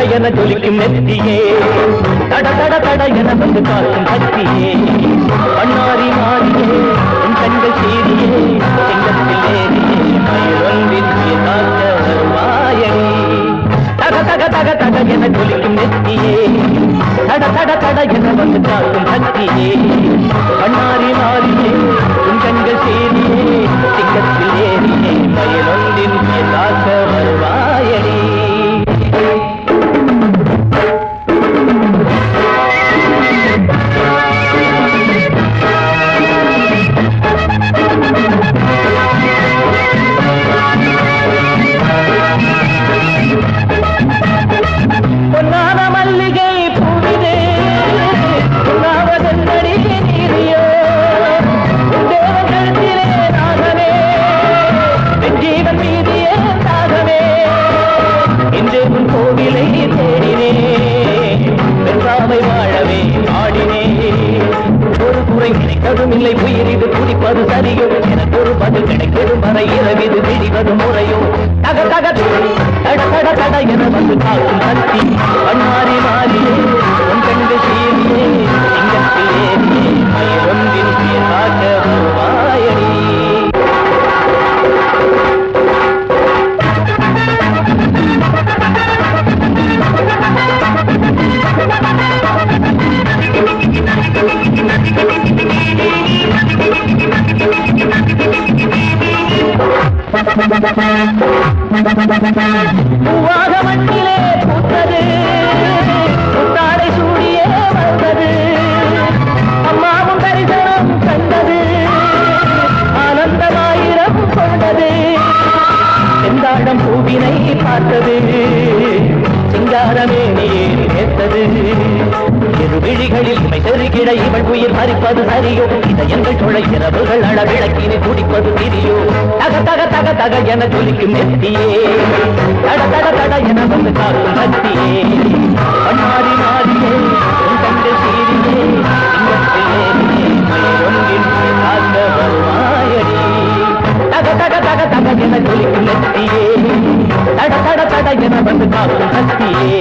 என ஜொலிக்கும் நெத்தியே தட தட தட என வந்து காக்கும் சக்தியே பண்ணாரி மாறியே உன் கண்கள் சீரியே செங்கத்தில் ஏறியே மயிலொன்றின் காக்க வருவாயடி தக தக தக தக என ஜொலிக்கும் நெத்தியே தட தட தட என வந்து காக்கும் சக்தியே பண்ணாரி மாறியே உன் கண்கள் சீரியே சிங்கத்தில் ஏறியே மயிலொன்றின் காக்க வருவாயடி பொன்னான மல்லிகை பூவிதே பொன்னாவதென்னடி நீரியோ உன் தேவகத்திலே நாகமே என் ஜீவன் மீதியே நாகமே இன்று உன் கோவிலை தேடினே வென்றாமை வாழவே ஆடினே ஒரு குறை கிடைக்கதும் இல்லை உயிர் இது துடிப்பது சரியோ எனக்கு ஒரு பதில் கிடைக்கதும் வரை இரவிது திடிவது முறையோ தக தக தட தட தட என வந்து காக்கும் சக்தி பண்ணாரி மாறியே உன் கண்டு சீரியே சிங்கத்தில் ஏறியே மயிலொன்றின் காக்க வருவாயடி பூவாக மண்ணிலே பூத்தது புத்தாடை சூடியே வந்தது அம்மாவும் தரிசனம் கண்டது ஆனந்தமாயிரம் கொண்டது செந்தாழம் பூவினை பார்த்தது சிங்காரமே நீர் கேட்டது இரு விழிகளில் இமை செருகிட இவள் உயிர் மறிப்பது சரியோ இதயங்கள் துளை இரவுகள் அளவிளக்கினை துடிப்பது திரியோ தக தக தக தக என ஜொலிக்கும் நெத்தியே தட தட தட என வந்து காக்கும் சக்தியே பண்ணாரி மாறியே உன் கண்டு சீரியே சிங்கத்தில் ஏறியே மயிலொன்றின் காக்க வருவாயடி தக தக தக தக என ஜொலிக்கும் நெத்தியே தட தட தட என வந்து காக்கும் சக்தியே